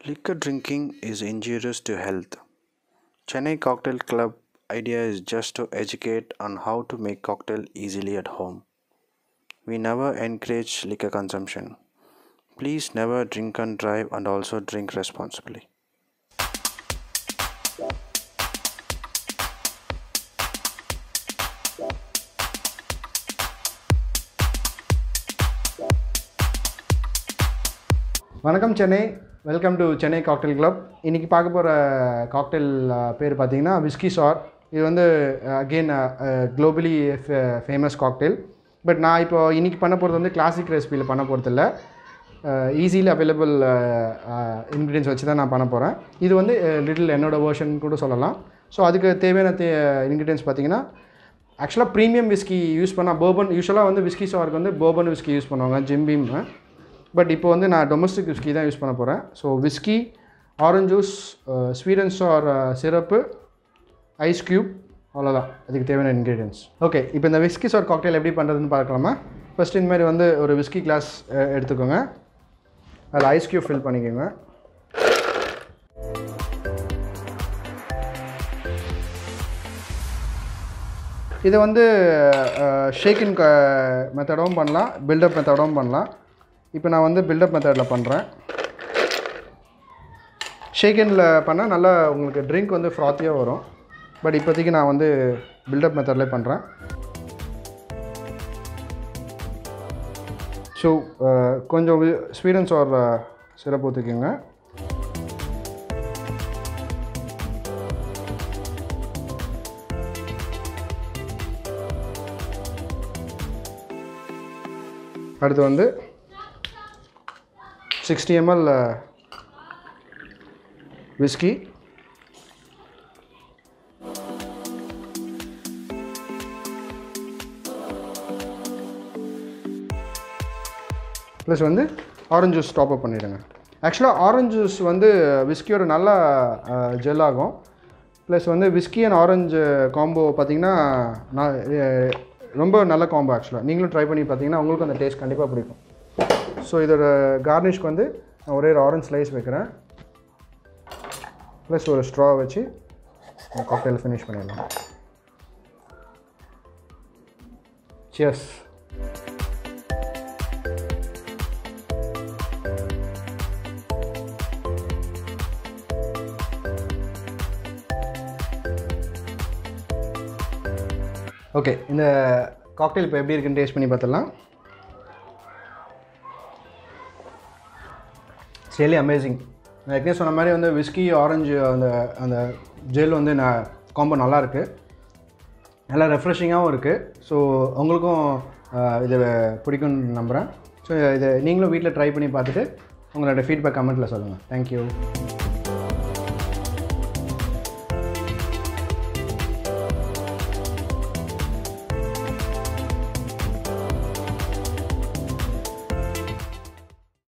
Liquor drinking is injurious to health. Chennai Cocktail Club idea is just to educate on how to make cocktail easily at home. We never encourage liquor consumption. Please never drink and drive and also drink responsibly. வணக்கம் Chennai welcome to Chennai cocktail club இன்றைக்கி பார்க்க போகிற cocktail பேர் பார்த்தீங்கன்னா whisky sir இது வந்து again globally famous cocktail but நான் இப்போ இன்றைக்கி பண்ண போகிறது வந்து கிளாசிக் ரெசிபியில் பண்ண போகிறதில்ல ஈஸியில் அவைலபிள் இன்க்ரீடியன்ஸ் வச்சு தான் நான் பண்ண போகிறேன் இது வந்து லிட்டில் என்னோடய வேர்ஷன் கூட சொல்லலாம் ஸோ அதுக்கு தேவையான தே இன்க்ரீடியன்ஸ் பார்த்தீங்கன்னா ஆக்சுவலாக ப்ரீமியம் விஸ்கி யூஸ் பண்ணால் போர்பன் யூஸ்வலாக வந்து விஸ்கி சாருக்கு வந்து போர்பன் விஸ்கி யூஸ் பண்ணுவாங்க ஜிம்பீம் பட் இப்போ வந்து நான் டொமஸ்டிக் விஸ்கி தான் யூஸ் பண்ண போகிறேன் so whisky orange juice sweet and sour syrup ice cube அவ்வளோதான் அதுக்கு தேவையான இன்க்ரீடியன்ஸ் ஓகே இப்போ இந்த விஸ்கி சார் காக்டெயில் எப்படி பண்ணுறதுன்னு பார்க்கலாமா ஃபஸ்ட் இந்த மாதிரி வந்து ஒரு விஸ்கி கிளாஸ் எடுத்துக்கோங்க அதில் ஐஸ் க்யூப் ஃபில் பண்ணிக்கோங்க இதை வந்து ஷேக்கின் க மெத்தடும் பண்ணலாம் பில்டப் மெத்தடும் பண்ணலாம் இப்போ நான் வந்து பில்டப் மெத்தடில் பண்ணுறேன் ஷேக்கனில் பண்ணால் நல்லா உங்களுக்கு ட்ரிங்க் வந்து ஃப்ராத்தியாக வரும் பட் இப்போதைக்கு நான் வந்து பில்டப் மெத்தட்லேயே பண்ணுறேன் ஸோ கொஞ்சம் ஸ்வீடன்ஸ் ஆர் சிரப் ஊற்றிக்கோங்க அடுத்து வந்து சிக்ஸ்டி எம்எல் விஸ்கி ப்ளஸ் வந்து ஆரஞ்ச் ஜூஸ் டாப் அப் பண்ணிவிடுங்க ஆக்சுவலாக ஆரஞ்ச் ஜூஸ் வந்து விஸ்கியோட நல்லா ஜெல் ஆகும் ப்ளஸ் வந்து விஸ்கி அண்ட் ஆரஞ்சு காம்போ பார்த்திங்கன்னா நான் ரொம்ப நல்ல காம்போ ஆக்சுவலாக நீங்களும் ட்ரை பண்ணி பார்த்தீங்கன்னா உங்களுக்கும் அந்த டேஸ்ட் கண்டிப்பாக பிடிக்கும் ஸோ இதோட கார்னிஷ்க்கு வந்து நான் ஒரே ஒரு ஆரஞ்ச் ஸ்லைஸ் வைக்கிறேன் ப்ளஸ் ஒரு ஸ்ட்ரா வச்சு காக்டெயில் ஃபினிஷ் பண்ணிடலாம் சியர்ஸ் ஓகே இந்த காக்டெயில் இப்போ எப்படி இருக்குன்னு டேஸ்ட் பண்ணி பார்த்துடலாம் ரியலி அமேசிங் நான் ஏற்கனவே சொன்ன மாதிரி வந்து விஸ்கி ஆரஞ்சு அந்த அந்த ஜெல் வந்து நான் காம்போ நல்லாயிருக்கு நல்லா ரெஃப்ரெஷிங்காகவும் இருக்குது ஸோ உங்களுக்கும் இது பிடிக்கும்னு நம்புகிறேன் ஸோ இதை நீங்களும் வீட்டில் ட்ரை பண்ணி பார்த்துட்டு உங்களோட ஃபீட்பேக் கமெண்ட்டில் சொல்லுங்கள் தேங்க்யூ